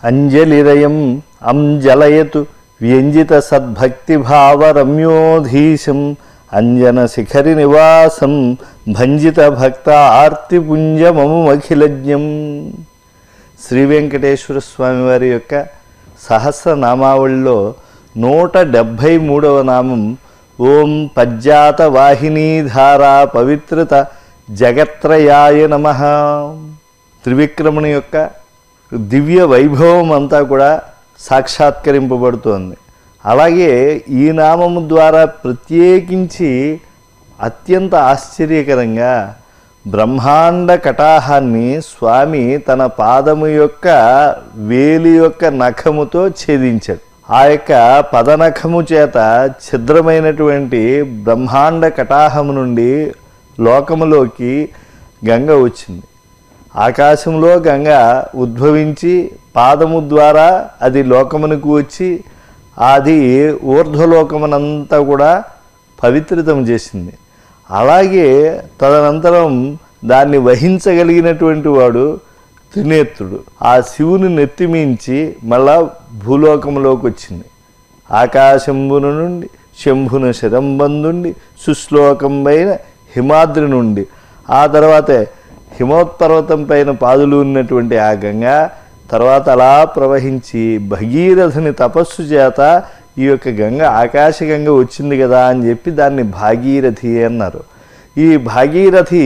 అంజలిరయం అంజలయతు వ్యంజిత సద్భక్తిభావరమ్యోధీశం అంజన శిఖరి నివాసం భంజిత భక్త ఆర్తిపుంజమముఖిలజ్ఞం శ్రీ వెంకటేశ్వర స్వామి వారి యొక్క సహస్రనామావళిలో నూట డెబ్భై మూడవ నామం ఓం పజ్జాత వాహినీధారా పవిత్రత జగత్రయాయ నమ త్రివిక్రముని యొక్క దివ్య వైభవం అంతా కూడా సాక్షాత్కరింపబడుతోంది అలాగే ఈ నామము ద్వారా ప్రత్యేకించి అత్యంత ఆశ్చర్యకరంగా బ్రహ్మాండ కటాహాన్ని స్వామి తన పాదము యొక్క వేలి యొక్క నఖముతో ఛేదించాడు ఆ యొక్క పదనఖము చేత ఛిద్రమైనటువంటి బ్రహ్మాండ కటాహము నుండి లోకములోకి గంగ వచ్చింది ఆకాశంలో గంగ ఉద్భవించి పాదము ద్వారా అది లోకమునకు వచ్చి అది ఊర్ధ్వలోకమునంతా కూడా పవిత్రితం చేసింది అలాగే తదనంతరం దాన్ని వహించగలిగినటువంటి వాడు త్రినేత్రుడు ఆ శివుని నెత్తిమించి మళ్ళా భూలోకంలోకి వచ్చింది ఆకాశంబున నుండి శంభున శరంబందుండి సుశ్లోకంపైన హిమాద్రి నుండి ఆ తర్వాతే హిమోత్పర్వతం పైన పాదులు ఉన్నటువంటి ఆ గంగ తర్వాత అలా ప్రవహించి భగీరథుని తపస్సు చేత ఈ యొక్క గంగ ఆకాశగంగ వచ్చింది కదా అని చెప్పి దాన్ని భాగీరథి అన్నారు ఈ భాగీరథి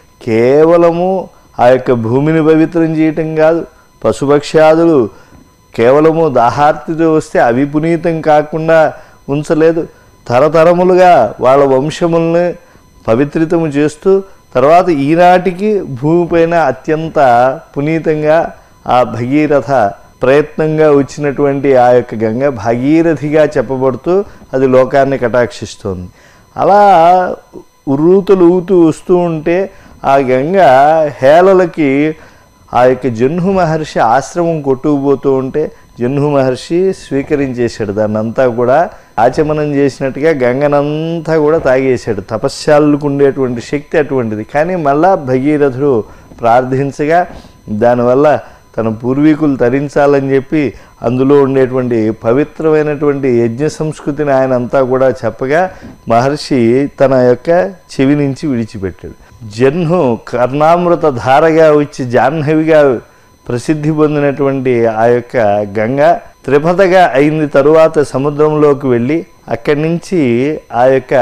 కేవలము ఆ యొక్క భూమిని పవిత్రం చేయటం కాదు పశుపక్ష్యాదులు కేవలము దాహార్తితో వస్తే అవి పునీతం కాకుండా ఉంచలేదు తరతరములుగా వాళ్ళ వంశముల్ని పవిత్రితము చేస్తూ తర్వాత ఈనాటికి భూమిపైన అత్యంత పునీతంగా ఆ భగీరథ ప్రయత్నంగా వచ్చినటువంటి ఆ యొక్క గంగ భాగీరథిగా చెప్పబడుతూ అది లోకాన్ని కటాక్షిస్తోంది అలా ఉర్రూతలు ఊతూ వస్తూ ఉంటే ఆ గంగ హేళలకి ఆ యొక్క జహ్ను మహర్షి ఆశ్రమం కొట్టుకుపోతూ ఉంటే జహ్ను మహర్షి స్వీకరించేశాడు దాన్ని అంతా కూడా ఆచమనం చేసినట్టుగా గంగనంతా కూడా తాగేశాడు తపశ్శాలకు ఉండేటువంటి శక్తి అటువంటిది కానీ మళ్ళా భగీరథుడు ప్రార్థించగా దానివల్ల తన పూర్వీకులు తరించాలని చెప్పి అందులో ఉండేటువంటి పవిత్రమైనటువంటి యజ్ఞ సంస్కృతిని ఆయన అంతా కూడా చెప్పగా మహర్షి తన యొక్క చెవి నుంచి విడిచిపెట్టాడు జన్హు కర్ణామృత ధారగా వచ్చి జాహ్నవిగా ప్రసిద్ధి పొందినటువంటి ఆ యొక్క గంగ త్రిపథగా అయింది తరువాత సముద్రంలోకి వెళ్ళి అక్కడి నుంచి ఆ యొక్క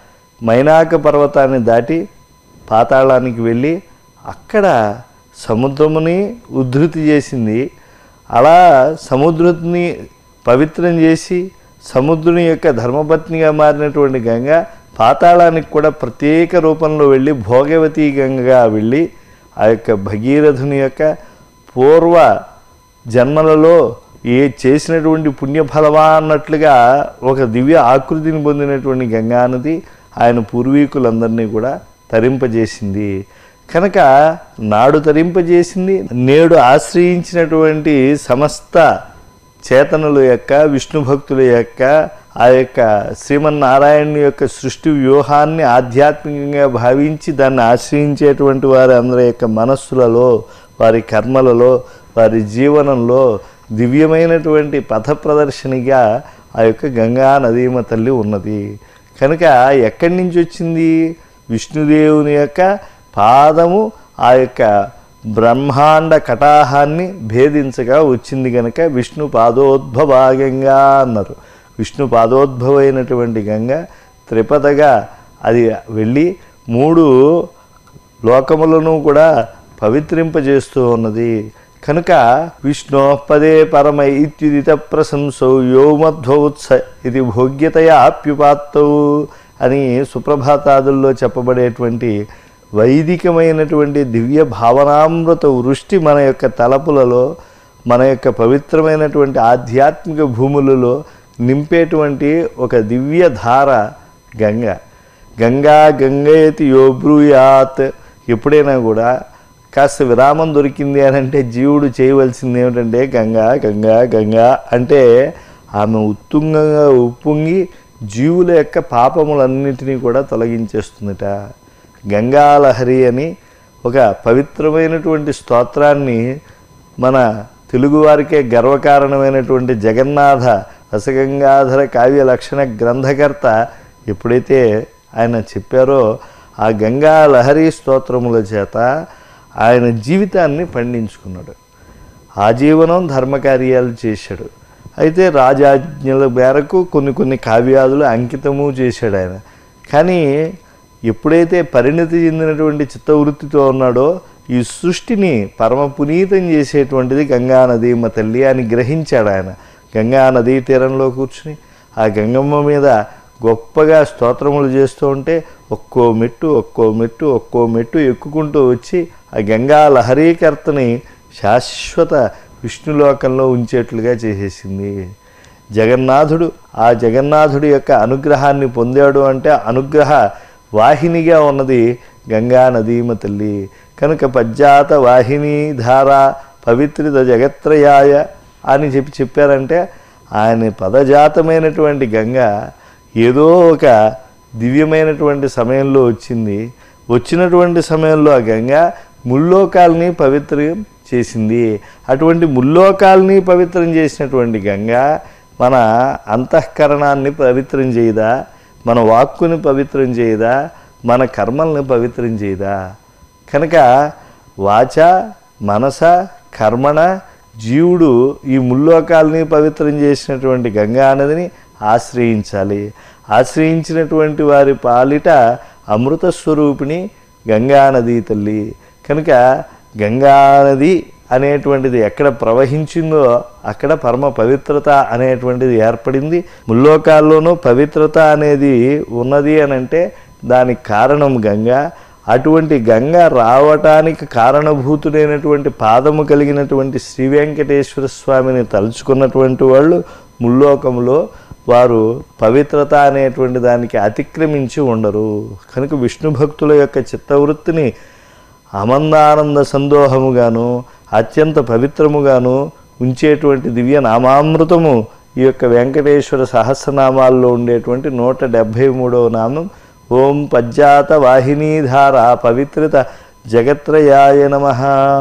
మైనాక పర్వతాన్ని దాటి పాతాళానికి వెళ్ళి అక్కడ సముద్రముని ఉద్ధృతి చేసింది అలా సముద్రుని పవిత్రం చేసి సముద్రుని యొక్క ధర్మపత్నిగా మారినటువంటి గంగ పాతాళానికి కూడా ప్రత్యేక రూపంలో వెళ్ళి భోగవతి గంగగా వెళ్ళి ఆ యొక్క భగీరథుని యొక్క పూర్వ జన్మలలో ఏ చేసినటువంటి పుణ్యఫలమా అన్నట్లుగా ఒక దివ్య ఆకృతిని పొందినటువంటి గంగానది ఆయన పూర్వీకులందరినీ కూడా తరింపజేసింది కనుక నాడు తరింపజేసింది నేడు ఆశ్రయించినటువంటి సమస్త చేతనుల యొక్క విష్ణు భక్తుల యొక్క ఆ యొక్క శ్రీమన్నారాయణుని యొక్క సృష్టి వ్యూహాన్ని ఆధ్యాత్మికంగా భావించి దాన్ని ఆశ్రయించేటువంటి వారి అందరి యొక్క మనస్సులలో వారి కర్మలలో వారి జీవనంలో దివ్యమైనటువంటి పథ ప్రదర్శనిగా ఆ యొక్క గంగా నదీమ తల్లి ఉన్నది కనుక ఎక్కడి నుంచి వచ్చింది విష్ణుదేవుని యొక్క పాదము ఆ యొక్క బ్రహ్మాండ కటాహాన్ని భేదించగా వచ్చింది కనుక విష్ణు పాదోద్భవాగంగా అన్నారు విష్ణు పాదోద్భవైనటువంటి గంగ త్రిపదగా అది వెళ్ళి మూడు లోకములను కూడా పవిత్రింపజేస్తూ ఉన్నది కనుక విష్ణు పదే పరమ ఇత్యుదిత ప్రశంసౌ యోమధ్వోత్స ఇది భోగ్యతయా అప్యుపాత్తవు అని సుప్రభాతాదుల్లో చెప్పబడేటువంటి వైదికమైనటువంటి దివ్య భావనామృత వృష్టి మన యొక్క తలపులలో మన యొక్క పవిత్రమైనటువంటి ఆధ్యాత్మిక భూములలో నింపేటువంటి ఒక దివ్య ధార గంగ గంగా గంగయతి యోబ్రూయాత్ ఎప్పుడైనా కూడా కాస్త విరామం దొరికింది అని అంటే జీవుడు చేయవలసింది ఏమిటంటే గంగా గంగా గంగా అంటే ఆమె ఉత్తుంగంగా ఉప్పొంగి జీవుల యొక్క పాపములన్నిటినీ కూడా తొలగించేస్తుందట గంగాలహరి అని ఒక పవిత్రమైనటువంటి స్తోత్రాన్ని మన తెలుగువారికే గర్వకారణమైనటువంటి జగన్నాథ రసగంగాధర కావ్య లక్షణ గ్రంథకర్త ఎప్పుడైతే ఆయన చెప్పారో ఆ గంగా లహరి స్తోత్రముల చేత ఆయన జీవితాన్ని పండించుకున్నాడు ఆజీవనం ధర్మకార్యాలు చేశాడు అయితే రాజాజ్ఞల మేరకు కొన్ని కొన్ని కావ్యాదులు అంకితము చేశాడు ఆయన కానీ ఎప్పుడైతే పరిణతి చెందినటువంటి చిత్తవృత్తితో ఉన్నాడో ఈ సృష్టిని పరమ పునీతం చేసేటువంటిది గంగా నదీమ తల్లి అని గ్రహించాడు ఆయన గంగా నదీ తీరంలో కూర్చుని ఆ గంగమ్మ మీద గొప్పగా స్తోత్రములు చేస్తూ ఉంటే ఒక్కో మెట్టు ఒక్కో మెట్టు ఒక్కో మెట్టు ఎక్కుకుంటూ వచ్చి ఆ గంగా లహరీకర్తని శాశ్వత విష్ణులోకంలో ఉంచేట్లుగా చేసేసింది జగన్నాథుడు ఆ జగన్నాథుడి యొక్క అనుగ్రహాన్ని పొందాడు అంటే అనుగ్రహ వాహినిగా ఉన్నది గంగా నదీమ తల్లి కనుక పజ్జాత వాహిని ధార పవిత్రిత జగత్రయాయ అని చెప్పి చెప్పారంటే ఆయన పదజాతమైనటువంటి గంగ ఏదో ఒక దివ్యమైనటువంటి సమయంలో వచ్చింది వచ్చినటువంటి సమయంలో ఆ గంగ ముల్లోకాల్ని పవిత్రం చేసింది అటువంటి ముల్లోకాల్ని పవిత్రం చేసినటువంటి గంగ మన అంతఃకరణాన్ని పవిత్రం చేయదా మన వాక్కుని పవిత్రం చేయదా మన కర్మల్ని పవిత్రం చేయదా కనుక వాచ మనస కర్మణ జీవుడు ఈ ముల్లోకాల్ని పవిత్రం చేసినటువంటి గంగా నదిని ఆశ్రయించాలి ఆశ్రయించినటువంటి వారి పాలిట అమృత స్వరూపిణి గంగా నది తల్లి కనుక గంగా నది అనేటువంటిది ఎక్కడ ప్రవహించిందో అక్కడ పరమ పవిత్రత అనేటువంటిది ఏర్పడింది ముల్లోకాల్లోనూ పవిత్రత అనేది ఉన్నది అని అంటే దానికి కారణం గంగా అటువంటి గంగ రావటానికి కారణభూతుడైనటువంటి పాదము కలిగినటువంటి శ్రీ వెంకటేశ్వర స్వామిని తలుచుకున్నటువంటి వాళ్ళు ముల్లోకములో వారు పవిత్రత అనేటువంటి దానికి అతిక్రమించి ఉండరు కనుక విష్ణు భక్తుల యొక్క చిత్తవృత్తిని ఆనందానంద సందోహముగాను అత్యంత పవిత్రముగాను ఉంచేటువంటి దివ్య నామామృతము ఈ యొక్క వెంకటేశ్వర సహస్రనామాల్లో ఉండేటువంటి నూట డెబ్భై మూడవ నామం ఓం పజ్జాత వాహినీధార పవిత్రత జగత్రయాయ నమ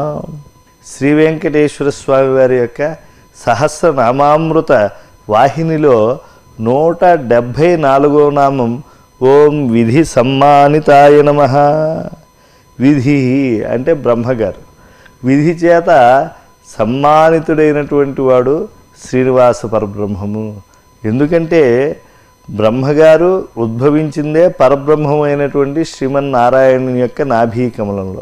శ్రీ వెంకటేశ్వర స్వామి వారి యొక్క సహస్రనామామృత వాహినిలో నూట డెబ్భై నాలుగో నామం ఓం విధి సమ్మానితాయ నమ విధి అంటే బ్రహ్మగారు విధి చేత సమ్మానితుడైనటువంటి వాడు శ్రీనివాస పరబ్రహ్మము ఎందుకంటే బ్రహ్మగారు ఉద్భవించిందే పరబ్రహ్మమైనటువంటి శ్రీమన్నారాయణుని యొక్క నాభీకమలంలో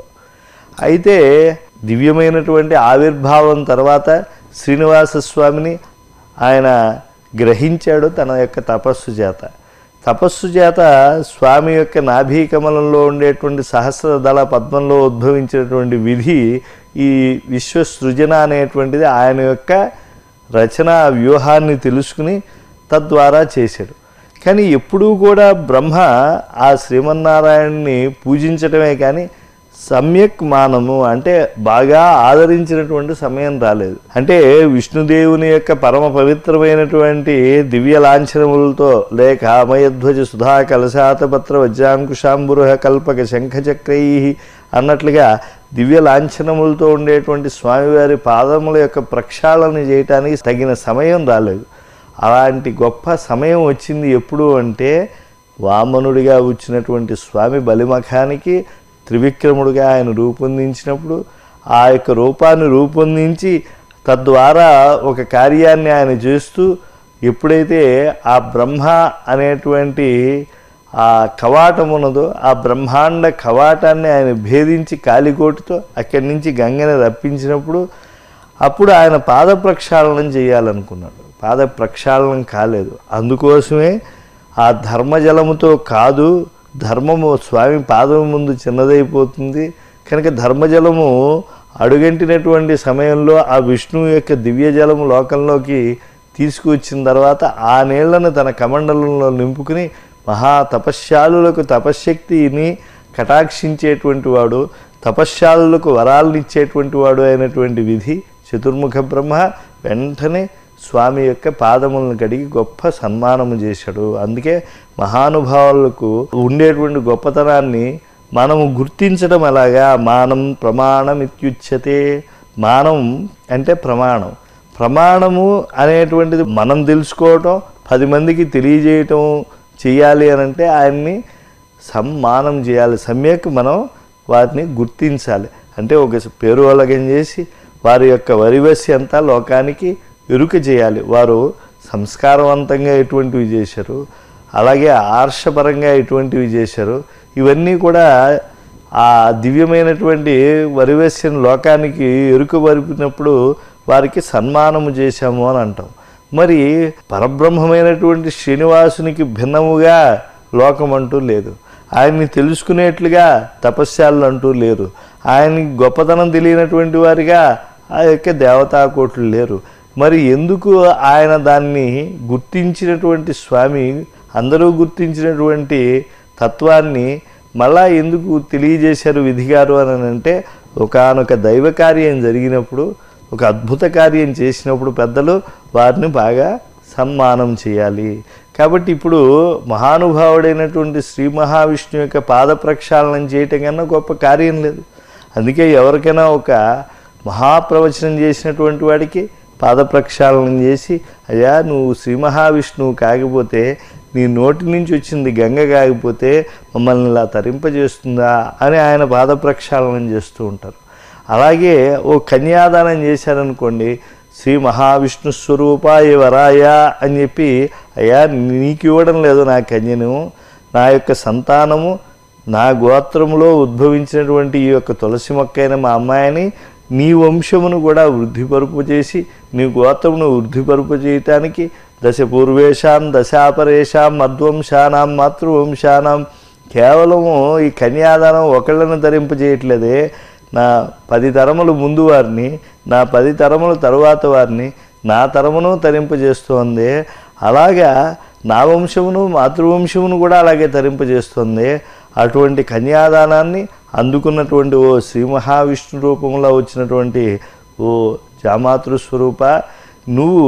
అయితే దివ్యమైనటువంటి ఆవిర్భావం తర్వాత శ్రీనివాస స్వామిని ఆయన గ్రహించాడు తన యొక్క తపస్సు చేత తపస్సు చేత స్వామి యొక్క నాభీకమలంలో ఉండేటువంటి సహస్రదళ పద్మంలో ఉద్భవించినటువంటి విధి ఈ విశ్వసృజన అనేటువంటిది ఆయన యొక్క రచనా వ్యూహాన్ని తెలుసుకుని తద్వారా చేశాడు కానీ ఎప్పుడూ కూడా బ్రహ్మ ఆ శ్రీమన్నారాయణని పూజించటమే కానీ సమ్యక్ మానము అంటే బాగా ఆదరించినటువంటి సమయం రాలేదు అంటే విష్ణుదేవుని యొక్క పరమ పవిత్రమైనటువంటి దివ్య లాంఛనములతో లేక అమయధ్వజ సుధా కలశాతపత్ర వజ్రాంకుశాంబురుహ కల్పక శంఖచక్రై అన్నట్లుగా దివ్య లాంఛనములతో ఉండేటువంటి స్వామివారి పాదముల యొక్క ప్రక్షాళన చేయటానికి తగిన సమయం రాలేదు అలాంటి గొప్ప సమయం వచ్చింది ఎప్పుడు అంటే వామనుడిగా వచ్చినటువంటి స్వామి బలిమఖానికి త్రివిక్రముడిగా ఆయన రూపొందించినప్పుడు ఆ యొక్క రూపాన్ని రూపొందించి తద్వారా ఒక కార్యాన్ని ఆయన చేస్తూ ఎప్పుడైతే ఆ బ్రహ్మ అనేటువంటి ఆ కవాటం ఉన్నదో ఆ బ్రహ్మాండ కవాటాన్ని ఆయన భేదించి కాలికోటితో అక్కడి నుంచి గంగని రప్పించినప్పుడు అప్పుడు ఆయన పాద ప్రక్షాళనం చేయాలనుకున్నాడు పాద ప్రక్షాళనం కాలేదు అందుకోసమే ఆ ధర్మజలముతో కాదు ధర్మము స్వామి పాదం ముందు చిన్నదైపోతుంది కనుక ధర్మజలము అడుగంటినటువంటి సమయంలో ఆ విష్ణువు యొక్క దివ్య జలము లోకంలోకి తీసుకువచ్చిన తర్వాత ఆ నీళ్లను తన కమండలంలో నింపుకుని మహా తపశ్శాలులకు తపశ్శక్తిని కటాక్షించేటువంటి వాడు తపశ్శాలులకు వరాలను ఇచ్చేటువంటి వాడు అయినటువంటి విధి చతుర్ముఖ బ్రహ్మ వెంటనే స్వామి యొక్క పాదములను కడిగి గొప్ప సన్మానము చేశాడు అందుకే మహానుభావులకు ఉండేటువంటి గొప్పతనాన్ని మనము గుర్తించడం ఎలాగా మానం ప్రమాణం ఇత్యుచ్యతే మానం అంటే ప్రమాణం ప్రమాణము అనేటువంటిది మనం తెలుసుకోవటం పది మందికి తెలియజేయటం చేయాలి అని అంటే ఆయన్ని సమ్మానం చేయాలి సమ్యక్ మనం వారిని గుర్తించాలి అంటే ఒక పేరు అలగం చేసి వారి యొక్క వరివసి అంతా లోకానికి ఎరుక చేయాలి వారు సంస్కారవంతంగా ఎటువంటివి చేశారు అలాగే ఆర్షపరంగా ఎటువంటివి చేశారు ఇవన్నీ కూడా ఆ దివ్యమైనటువంటి వరివేశ్యను లోకానికి ఎరుక వరిపినప్పుడు వారికి సన్మానము చేశాము అని అంటాం మరి పరబ్రహ్మమైనటువంటి శ్రీనివాసునికి భిన్నముగా లోకం అంటూ లేదు ఆయన్ని తెలుసుకునేట్లుగా తపస్యాలు అంటూ లేరు ఆయనకి గొప్పతనం తెలియనటువంటి వారిగా ఆ యొక్క దేవతాకోట్లు లేరు మరి ఎందుకు ఆయన దాన్ని గుర్తించినటువంటి స్వామి అందరూ గుర్తించినటువంటి తత్వాన్ని మళ్ళా ఎందుకు తెలియజేశారు విధిగారు అని అంటే ఒకనొక దైవ కార్యం జరిగినప్పుడు ఒక అద్భుత కార్యం చేసినప్పుడు పెద్దలు వారిని బాగా సన్మానం చేయాలి కాబట్టి ఇప్పుడు మహానుభావుడైనటువంటి శ్రీ మహావిష్ణువు యొక్క పాద ప్రక్షాళనం చేయటం కన్నా గొప్ప కార్యం లేదు అందుకే ఎవరికైనా ఒక మహాప్రవచనం చేసినటువంటి వాడికి పాద ప్రక్షాళనం చేసి అయ్యా నువ్వు శ్రీ మహావిష్ణువు కాకపోతే నీ నోటి నుంచి వచ్చింది గంగ కాకపోతే మమ్మల్ని ఇలా తరింపజేస్తుందా అని ఆయన పాద ప్రక్షాళనం చేస్తూ ఉంటారు అలాగే ఓ కన్యాదానం చేశారనుకోండి శ్రీ మహావిష్ణు స్వరూపాయ వరాయ అని చెప్పి అయ్యా నీకు ఇవ్వడం లేదు నా కన్యను నా యొక్క సంతానము నా గోత్రములో ఉద్భవించినటువంటి ఈ యొక్క తులసి మొక్కైన మా అమ్మాయిని నీ వంశమును కూడా వృద్ధిపరుపు చేసి నీ గోత్రమును వృద్ధిపరుపు చేయటానికి దశ పూర్వేషాం దశాపరేషాం మధ్వంశానాం మాతృవంశానాం కేవలము ఈ కన్యాదానం ఒకళ్ళను ధరింపజేయట్లేదే నా పది తరములు ముందు వారిని నా పది తరములు తరువాత వారిని నా తరమును తరింపజేస్తోంది అలాగా నా వంశమును మాతృవంశమును కూడా అలాగే తరింపజేస్తుంది అటువంటి కన్యాదానాన్ని అందుకున్నటువంటి ఓ శ్రీ మహావిష్ణు రూపంలో వచ్చినటువంటి ఓ జామాతృ స్వరూప నువ్వు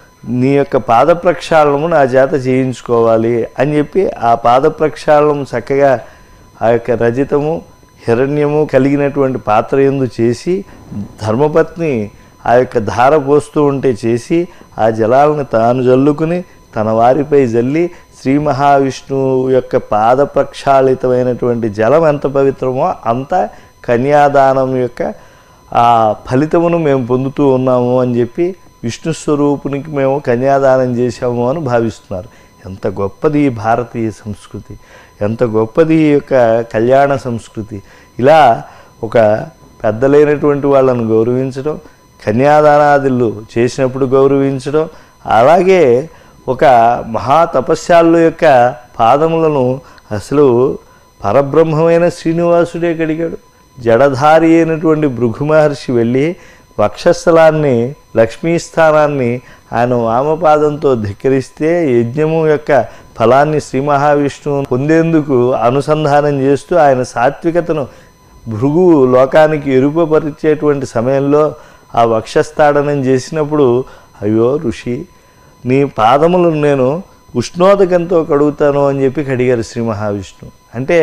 నీ యొక్క పాద ప్రక్షాళనము నా చేత చేయించుకోవాలి అని చెప్పి ఆ పాద ప్రక్షాళనం చక్కగా ఆ యొక్క రజితము హిరణ్యము కలిగినటువంటి పాత్ర ఎందు చేసి ధర్మపత్ని ఆ యొక్క ధార పోస్తూ ఉంటే చేసి ఆ జలాలను తాను జల్లుకుని తన వారిపై జల్లి శ్రీ మహావిష్ణువు యొక్క పాద ప్రక్షాళితమైనటువంటి జలం ఎంత పవిత్రమో అంత కన్యాదానం యొక్క ఆ ఫలితమును మేము పొందుతూ ఉన్నాము అని చెప్పి విష్ణు స్వరూపునికి మేము కన్యాదానం చేశాము అని భావిస్తున్నారు ఎంత గొప్పది ఈ భారతీయ సంస్కృతి ఎంత గొప్పది ఈ యొక్క కళ్యాణ సంస్కృతి ఇలా ఒక పెద్దలైనటువంటి వాళ్ళను గౌరవించడం కన్యాదానాదులు చేసినప్పుడు గౌరవించడం అలాగే ఒక మహా తపస్యాల యొక్క పాదములను అసలు పరబ్రహ్మమైన శ్రీనివాసుడే కడిగాడు జడధారి అయినటువంటి భృగు మహర్షి వెళ్ళి వక్షస్థలాన్ని లక్ష్మీస్థానాన్ని ఆయన వామపాదంతో ధిక్కరిస్తే యజ్ఞము యొక్క ఫలాన్ని శ్రీ మహావిష్ణువు పొందేందుకు అనుసంధానం చేస్తూ ఆయన సాత్వికతను భృగు లోకానికి ఎరుపపరిచేటువంటి సమయంలో ఆ వక్షస్థాడనం చేసినప్పుడు అయ్యో ఋషి నీ పాదములను నేను ఉష్ణోదకంతో కడుగుతాను అని చెప్పి కడిగారు శ్రీ మహావిష్ణువు అంటే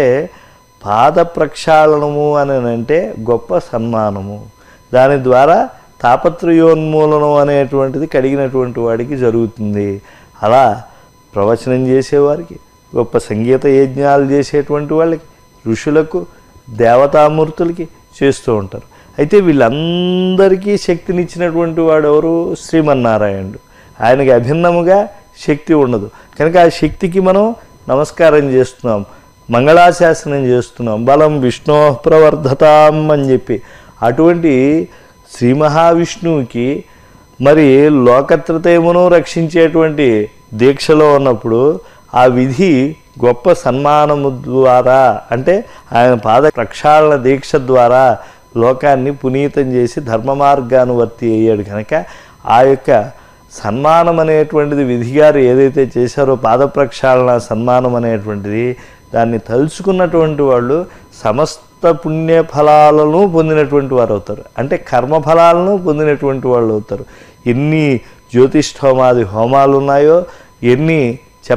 పాద ప్రక్షాళనము అని అంటే గొప్ప సన్మానము దాని ద్వారా తాపత్రయోన్మూలనం అనేటువంటిది కడిగినటువంటి వాడికి జరుగుతుంది అలా ప్రవచనం చేసేవారికి గొప్ప సంగీత యజ్ఞాలు చేసేటువంటి వాళ్ళకి ఋషులకు దేవతామూర్తులకి చేస్తూ ఉంటారు అయితే వీళ్ళందరికీ శక్తినిచ్చినటువంటి వాడు ఎవరు శ్రీమన్నారాయణుడు ఆయనకి అభిన్నముగా శక్తి ఉండదు కనుక ఆ శక్తికి మనం నమస్కారం చేస్తున్నాం మంగళాశాసనం చేస్తున్నాం బలం విష్ణు ప్రవర్ధతాం అని చెప్పి అటువంటి శ్రీ మహావిష్ణువుకి మరి లోకత్రతయమును రక్షించేటువంటి దీక్షలో ఉన్నప్పుడు ఆ విధి గొప్ప సన్మానము ద్వారా అంటే ఆయన పాద ప్రక్షాళన దీక్ష ద్వారా లోకాన్ని పునీతం చేసి ధర్మ మార్గానువర్తి అయ్యాడు కనుక ఆ యొక్క సన్మానం అనేటువంటిది విధిగారు ఏదైతే చేశారో పాద ప్రక్షాళన సన్మానం అనేటువంటిది దాన్ని తలుచుకున్నటువంటి వాళ్ళు సమస్త పుణ్య ఫలాలను పొందినటువంటి వారు అవుతారు అంటే కర్మ ఫలాలను పొందినటువంటి వాళ్ళు అవుతారు ఎన్ని జ్యోతిష్ఠోమాది హోమాలు ఉన్నాయో ఎన్ని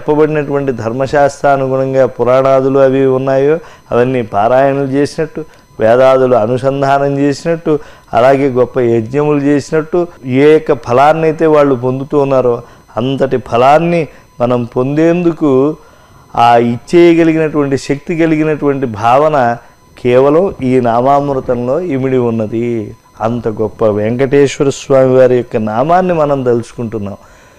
చెప్పబడినటువంటి ధర్మశాస్త్రానుగుణంగా పురాణాదులు అవి ఉన్నాయో అవన్నీ పారాయణలు చేసినట్టు వేదాదులు అనుసంధానం చేసినట్టు అలాగే గొప్ప యజ్ఞములు చేసినట్టు ఏ యొక్క ఫలాన్ని అయితే వాళ్ళు పొందుతూ ఉన్నారో అంతటి ఫలాన్ని మనం పొందేందుకు ఆ ఇచ్చేయగలిగినటువంటి శక్తి కలిగినటువంటి భావన కేవలం ఈ నామామృతంలో ఇమిడి ఉన్నది అంత గొప్ప వెంకటేశ్వర స్వామి వారి యొక్క నామాన్ని మనం తలుచుకుంటున్నాం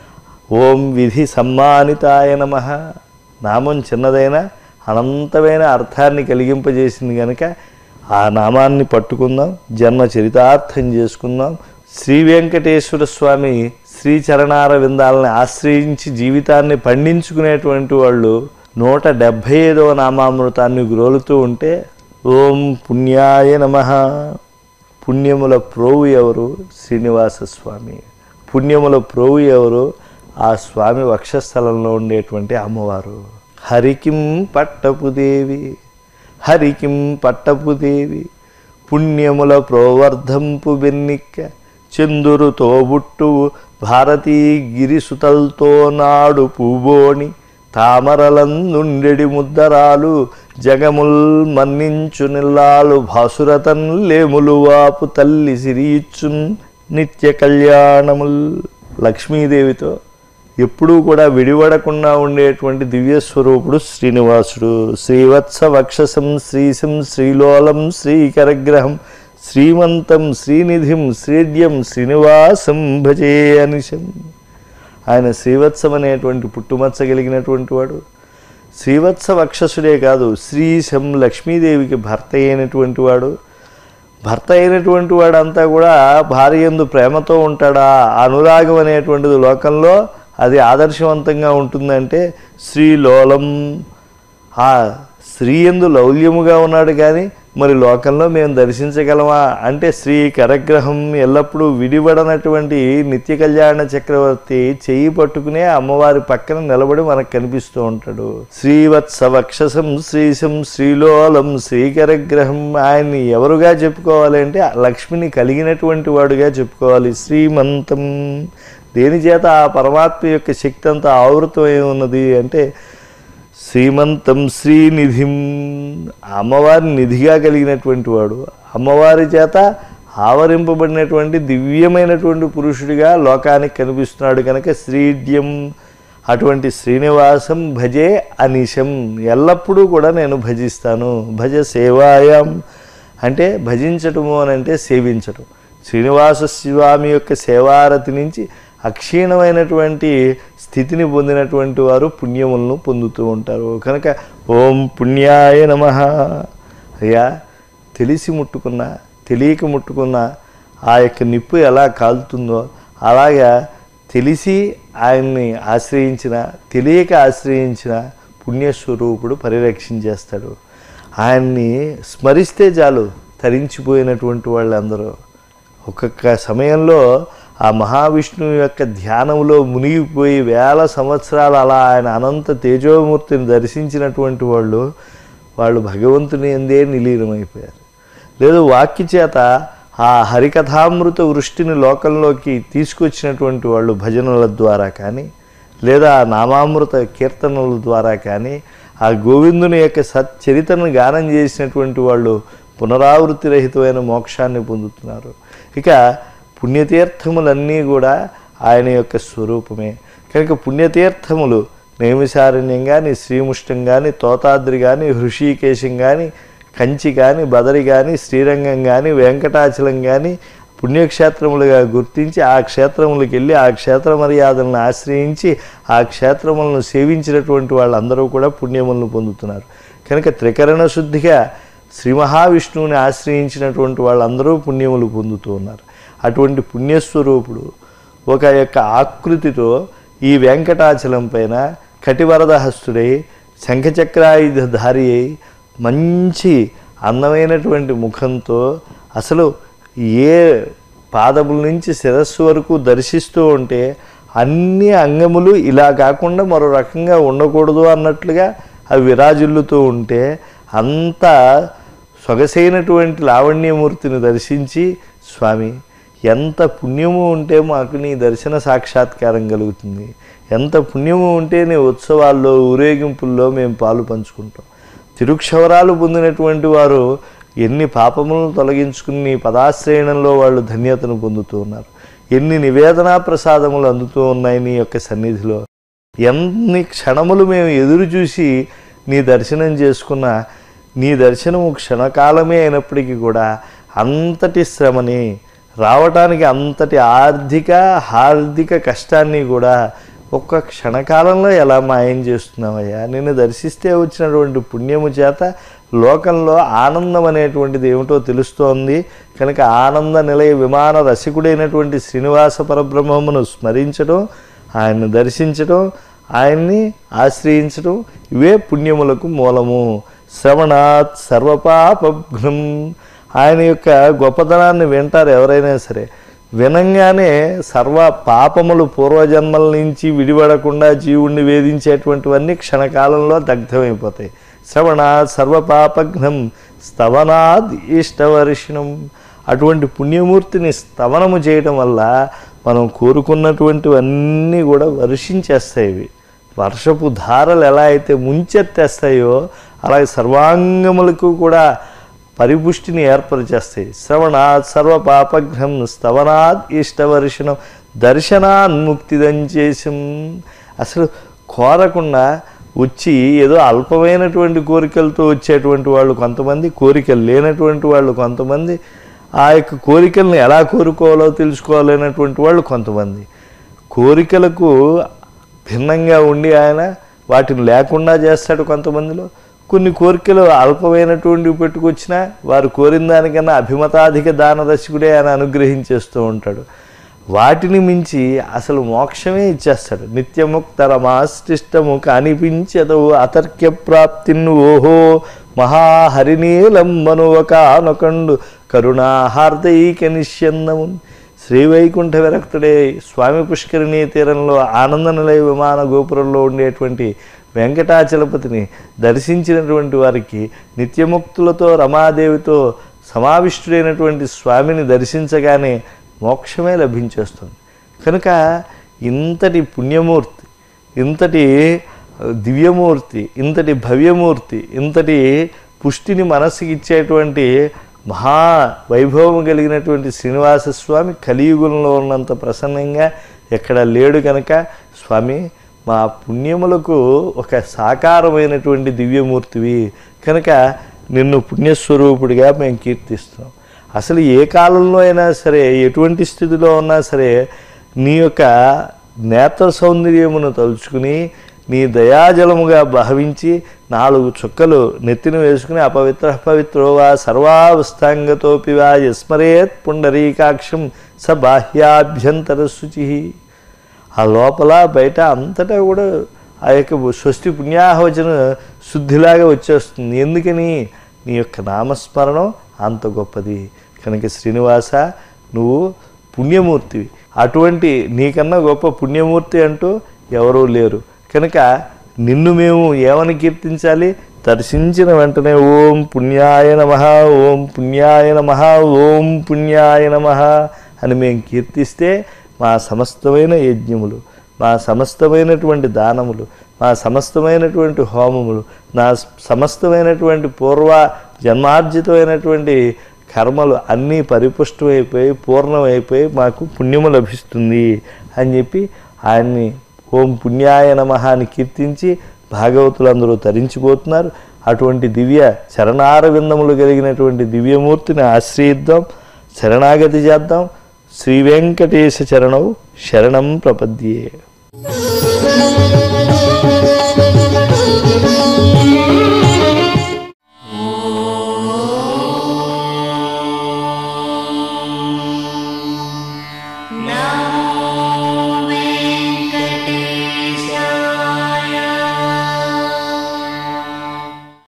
ఓం విధి సమ్మానితాయ నమ నామం చిన్నదైనా అనంతమైన అర్థాన్ని కలిగింపజేసింది కనుక ఆ నామాన్ని పట్టుకుందాం జన్మ చరితార్థం చేసుకుందాం శ్రీ వెంకటేశ్వర స్వామి శ్రీ చరణార విందాలని ఆశ్రయించి జీవితాన్ని పండించుకునేటువంటి వాళ్ళు నూట డెబ్భై ఐదవ నామామృతాన్ని గ్రోలుతూ ఉంటే ఓం పుణ్యాయ నమ పుణ్యముల ప్రోవు ఎవరు శ్రీనివాస స్వామి పుణ్యముల ప్రోవు ఎవరు ఆ స్వామి వక్షస్థలంలో ఉండేటువంటి అమ్మవారు హరికిం పట్టపుదేవి హరికిం పట్టపుదేవి పుణ్యముల ప్రోవర్ధంపు బెన్నిక్క చందురు తోబుట్టువు భారతీ గిరిసుతల్తో నాడు పూబోని తామరలందుండెడి ముద్దరాలు జగముల్ మన్నించు నిల్లాలు భాసురతన్ లేములు వాపు తల్లి సిరియిచ్చున్ నిత్య కళ్యాణముల్ లక్ష్మీదేవితో ఎప్పుడూ కూడా విడివడకుండా ఉండేటువంటి దివ్య స్వరూపుడు శ్రీనివాసుడు శ్రీవత్స వక్షసం శ్రీశం శ్రీలోలం శ్రీకరగ్రహం శ్రీమంతం శ్రీనిధిం శ్రీడ్యం శ్రీనివాసం భజే అనిశం ఆయన శ్రీవత్సం అనేటువంటి పుట్టుమచ్చ కలిగినటువంటి వాడు శ్రీవత్స వక్షసుడే కాదు శ్రీశం లక్ష్మీదేవికి భర్త అయినటువంటి వాడు భర్త అయినటువంటి వాడంతా కూడా భార్య ఎందు ప్రేమతో ఉంటాడా అనురాగం అనేటువంటిది లోకంలో అది ఆదర్శవంతంగా ఉంటుందంటే శ్రీలోలం ఆ స్త్రీ ఎందు లౌల్యముగా ఉన్నాడు కానీ మరి లోకంలో మేము దర్శించగలమా అంటే శ్రీ కరగ్రహం ఎల్లప్పుడూ విడిపడనటువంటి నిత్య కళ్యాణ చక్రవర్తి చెయ్యి పట్టుకునే అమ్మవారి పక్కన నిలబడి మనకు కనిపిస్తూ ఉంటాడు శ్రీవత్స వక్షసం శ్రీశం శ్రీలోలం శ్రీకరగ్రహం ఆయన్ని ఎవరుగా చెప్పుకోవాలి అంటే లక్ష్మిని కలిగినటువంటి వాడుగా చెప్పుకోవాలి శ్రీమంతం దేని చేత ఆ పరమాత్మ యొక్క శక్తి అంతా ఆవృతమై ఉన్నది అంటే శ్రీమంతం శ్రీనిధిం అమ్మవారి నిధిగా కలిగినటువంటి వాడు అమ్మవారి చేత ఆవరింపబడినటువంటి దివ్యమైనటువంటి పురుషుడిగా లోకానికి కనిపిస్తున్నాడు కనుక శ్రీడ్యం అటువంటి శ్రీనివాసం భజే అనిశం ఎల్లప్పుడూ కూడా నేను భజిస్తాను భజ సేవాయం అంటే భజించటము అని అంటే సేవించటం శ్రీనివాస స్వామి యొక్క సేవారతి నుంచి అక్షీణమైనటువంటి స్థితిని పొందినటువంటి వారు పుణ్యములను పొందుతూ ఉంటారు కనుక ఓం పుణ్యాయ నమ అయ్యా తెలిసి ముట్టుకున్నా తెలియక ముట్టుకున్నా ఆ యొక్క నిప్పు ఎలా కాలుతుందో అలాగా తెలిసి ఆయన్ని ఆశ్రయించిన తెలియక ఆశ్రయించిన పుణ్యస్వరూపుడు పరిరక్షించేస్తాడు ఆయన్ని స్మరిస్తే చాలు తరించిపోయినటువంటి వాళ్ళందరూ ఒక్కొక్క సమయంలో ఆ మహావిష్ణువు యొక్క ధ్యానంలో మునిగిపోయి వేల సంవత్సరాలు అలా ఆయన అనంత తేజోమూర్తిని దర్శించినటువంటి వాళ్ళు వాళ్ళు భగవంతుని ఎందే నిలీనమైపోయారు లేదు వాక్య చేత ఆ హరికథామృత వృష్టిని లోకంలోకి తీసుకొచ్చినటువంటి వాళ్ళు భజనల ద్వారా కానీ లేదా ఆ నామామృత కీర్తనల ద్వారా కానీ ఆ గోవిందుని యొక్క సచ్చరితను గానం చేసినటువంటి వాళ్ళు పునరావృత్తి రహితమైన మోక్షాన్ని పొందుతున్నారు ఇక పుణ్యతీర్థములన్నీ కూడా ఆయన యొక్క స్వరూపమే కనుక పుణ్యతీర్థములు నేమిసారణ్యం కానీ శ్రీముష్టం కానీ తోతాద్రి కానీ హృషికేశం కానీ కంచి కానీ బదరి కానీ శ్రీరంగం కానీ వెంకటాచలం కానీ పుణ్యక్షేత్రములుగా గుర్తించి ఆ క్షేత్రములకు వెళ్ళి ఆ క్షేత్ర మర్యాదలను ఆశ్రయించి ఆ క్షేత్రములను సేవించినటువంటి వాళ్ళందరూ కూడా పుణ్యములను పొందుతున్నారు కనుక త్రికరణ శుద్ధిగా శ్రీ మహావిష్ణువుని ఆశ్రయించినటువంటి వాళ్ళందరూ పుణ్యములు పొందుతూ ఉన్నారు అటువంటి పుణ్యస్వరూపుడు ఒక యొక్క ఆకృతితో ఈ వెంకటాచలం పైన కటివరదహస్తుడై శంఖచక్రాయుధధారి అయి మంచి అందమైనటువంటి ముఖంతో అసలు ఏ పాదముల నుంచి శిరస్సు వరకు దర్శిస్తూ ఉంటే అన్ని అంగములు ఇలా కాకుండా మరో రకంగా ఉండకూడదు అన్నట్లుగా అవి విరాజిల్లుతూ ఉంటే అంత సొగసైనటువంటి లావణ్యమూర్తిని దర్శించి స్వామి ఎంత పుణ్యము ఉంటే మాకు నీ దర్శన సాక్షాత్కారం కలుగుతుంది ఎంత పుణ్యము ఉంటే నీ ఉత్సవాల్లో ఊరేగింపుల్లో మేము పాలు పంచుకుంటాం తిరుక్షవరాలు పొందినటువంటి వారు ఎన్ని పాపములను తొలగించుకుని నీ పదాశ్రయణంలో వాళ్ళు ధన్యతను పొందుతూ ఉన్నారు ఎన్ని నివేదనా ప్రసాదములు అందుతూ ఉన్నాయి నీ యొక్క సన్నిధిలో ఎన్ని క్షణములు మేము ఎదురు చూసి నీ దర్శనం చేసుకున్న నీ దర్శనము క్షణకాలమే అయినప్పటికీ కూడా అంతటి శ్రమని రావటానికి అంతటి ఆర్థిక హార్దిక కష్టాన్ని కూడా ఒక్క క్షణకాలంలో ఎలా మాయం చేస్తున్నావయ్యా నిన్ను దర్శిస్తే వచ్చినటువంటి పుణ్యము చేత లోకంలో ఆనందం అనేటువంటిది ఏమిటో తెలుస్తోంది కనుక ఆనంద నిలయ విమాన రసికుడైనటువంటి శ్రీనివాస పరబ్రహ్మమును స్మరించడం ఆయన్ని దర్శించడం ఆయన్ని ఆశ్రయించడం ఇవే పుణ్యములకు మూలము శ్రవణాత్ సర్వపాపఘ్నం ఆయన యొక్క గొప్పతనాన్ని వింటారు ఎవరైనా సరే వినంగానే సర్వ పాపములు పూర్వజన్మల నుంచి విడిపడకుండా జీవుణ్ణి వేధించేటువంటివన్నీ క్షణకాలంలో దగ్ధమైపోతాయి శ్రవణ సర్వపాపఘ్నం స్తవనాద్ ఇష్టవర్షణం అటువంటి పుణ్యమూర్తిని స్తవనము చేయడం వల్ల మనం కోరుకున్నటువంటివన్నీ కూడా వర్షించేస్తాయి ఇవి వర్షపు ధారలు ఎలా అయితే ముంచెత్తేస్తాయో అలాగే సర్వాంగములకు కూడా పరిపుష్టిని ఏర్పరిచేస్తాయి శ్రవణాత్ సర్వపాపఘ్నం స్తవనాత్ ఇష్టవర్షణం దర్శనాన్ముక్తిదంచేశం అసలు కోరకుండా వచ్చి ఏదో అల్పమైనటువంటి కోరికలతో వచ్చేటువంటి వాళ్ళు కొంతమంది కోరికలు లేనటువంటి వాళ్ళు కొంతమంది ఆ యొక్క కోరికల్ని ఎలా కోరుకోవాలో తెలుసుకోవాలనేటువంటి వాళ్ళు కొంతమంది కోరికలకు భిన్నంగా ఉండి ఆయన వాటిని లేకుండా చేస్తాడు కొంతమందిలో కొన్ని కోరికలు అల్పమైనటువంటి పెట్టుకొచ్చినా వారు కోరిన దానికన్నా అభిమతాధిక దాన రసికుడే ఆయన అనుగ్రహించేస్తూ ఉంటాడు వాటిని మించి అసలు మోక్షమే ఇచ్చేస్తాడు నిత్యముక్తరమాష్టిష్టము కానిపించదు అతర్క్య ప్రాప్తిన్ ఓహో మహాహరినీలంబనువకానొకండు కరుణాహార్దైక నిశ్యందము శ్రీవైకుంఠ విరక్తుడే స్వామి పుష్కరిణీ తీరంలో ఆనంద నిలయ విమాన గోపురంలో ఉండేటువంటి వెంకటాచలపతిని దర్శించినటువంటి వారికి నిత్యముక్తులతో రమాదేవితో సమావిష్టుడైనటువంటి స్వామిని దర్శించగానే మోక్షమే లభించేస్తుంది కనుక ఇంతటి పుణ్యమూర్తి ఇంతటి దివ్యమూర్తి ఇంతటి భవ్యమూర్తి ఇంతటి పుష్టిని మనస్సుకి ఇచ్చేటువంటి మహా వైభవం కలిగినటువంటి శ్రీనివాస స్వామి కలియుగంలో ఉన్నంత ప్రసన్నంగా ఎక్కడ లేడు కనుక స్వామి మా పుణ్యములకు ఒక సాకారమైనటువంటి దివ్యమూర్తివి కనుక నిన్ను పుణ్యస్వరూపుడిగా మేము కీర్తిస్తున్నాం అసలు ఏ కాలంలో అయినా సరే ఎటువంటి స్థితిలో ఉన్నా సరే నీ యొక్క నేత్ర సౌందర్యమును తలుచుకుని నీ దయాజలముగా భావించి నాలుగు చుక్కలు నెత్తిన వేసుకుని అపవిత్ర పవిత్రో వా సర్వావస్థాంగతోపి వా యస్మరేత్ పుండరీకాక్షం స బాహ్యాభ్యంతర శుచి ఆ లోపల బయట అంతటా కూడా ఆ యొక్క స్వస్తి పుణ్యాహవచన శుద్ధిలాగా వచ్చేస్తుంది ఎందుకని నీ యొక్క నామస్మరణం అంత గొప్పది కనుక శ్రీనివాస నువ్వు పుణ్యమూర్తివి అటువంటి నీకన్నా గొప్ప పుణ్యమూర్తి అంటూ ఎవరూ లేరు కనుక నిన్ను మేము ఏమని కీర్తించాలి దర్శించిన వెంటనే ఓం పుణ్యాయ నమ ఓం పుణ్యాయ నమ ఓం పుణ్యాయ నమ అని మేము కీర్తిస్తే మా సమస్తమైన యజ్ఞములు మా సమస్తమైనటువంటి దానములు మా సమస్తమైనటువంటి హోమములు నా సమస్తమైనటువంటి పూర్వ జన్మార్జితమైనటువంటి కర్మలు అన్నీ పరిపుష్టమైపోయి పూర్ణమైపోయి మాకు పుణ్యము లభిస్తుంది అని చెప్పి ఆయన్ని ఓం పుణ్యాయ నమ అని కీర్తించి భాగవతులందరూ తరించిపోతున్నారు అటువంటి దివ్య చరణార విందములు కలిగినటువంటి దివ్యమూర్తిని ఆశ్రయిద్దాం శరణాగతి చేద్దాం శ్రీ వెంకటేశ చరణం శరణం ప్రపద్యే Thank you.